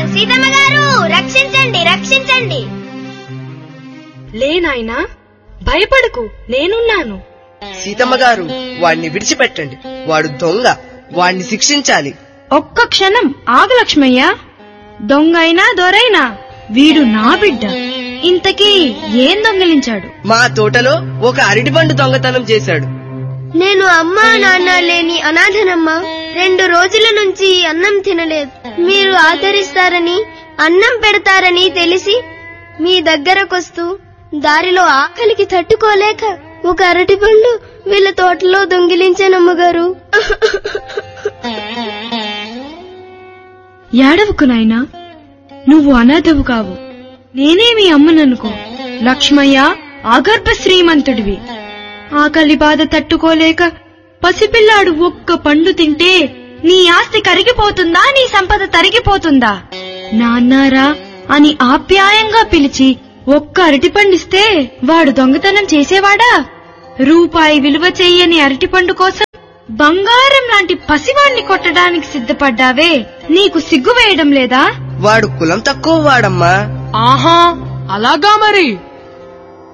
సీతమ్మ గారు రక్షించండి రక్షించండి లే నాయనా భయపడకు నేనున్నాను సీతమ్మ గారు వాడిని విడిచిపెట్టండి వాడు దొంగ వాడిని శిక్షించాలి ఒక్క క్షణం ఆగు లక్ష్మయ్య దొంగైనా దొరైనా వీడు నా బిడ్డ ఇంతకీ ఏం దొంగిలించాడు మా తోటలో ఒక అరటిపండు దొంగతనం చేశాడు నేను అమ్మా నాన్న లేని అనాథనమ్మా రెండు రోజుల నుంచి అన్నం తినలేదు మీరు ఆదరిస్తారని అన్నం పెడతారని తెలిసి మీ దగ్గరకొస్తూ దారిలో ఆకలికి తట్టుకోలేక ఒక అరటిపండు వీళ్ళ తోటలో దొంగిలించానమ్మగారు ఏడవకు నాయనా నువ్వు అనాథవు కావు నేనే మీ అమ్మననుకో లక్ష్మయ్య అగర్భ శ్రీమంతుడివి ఆకలి బాధ తట్టుకోలేక పసిపిల్లాడు ఒక్క పండు తింటే నీ ఆస్తి కరిగిపోతుందా నీ సంపద తరిగిపోతుందా నాన్నారా అని ఆప్యాయంగా పిలిచి ఒక్క అరటిపండిస్తే వాడు దొంగతనం చేసేవాడా రూపాయి విలువ చెయ్యని అరటిపండు కోసం బంగారం లాంటి పసివాణ్ణి కొట్టడానికి సిద్ధపడ్డావే నీకు సిగ్గు వేయడం లేదా వాడు కులం తక్కువ వాడమ్మా ఆహా అలాగా మరి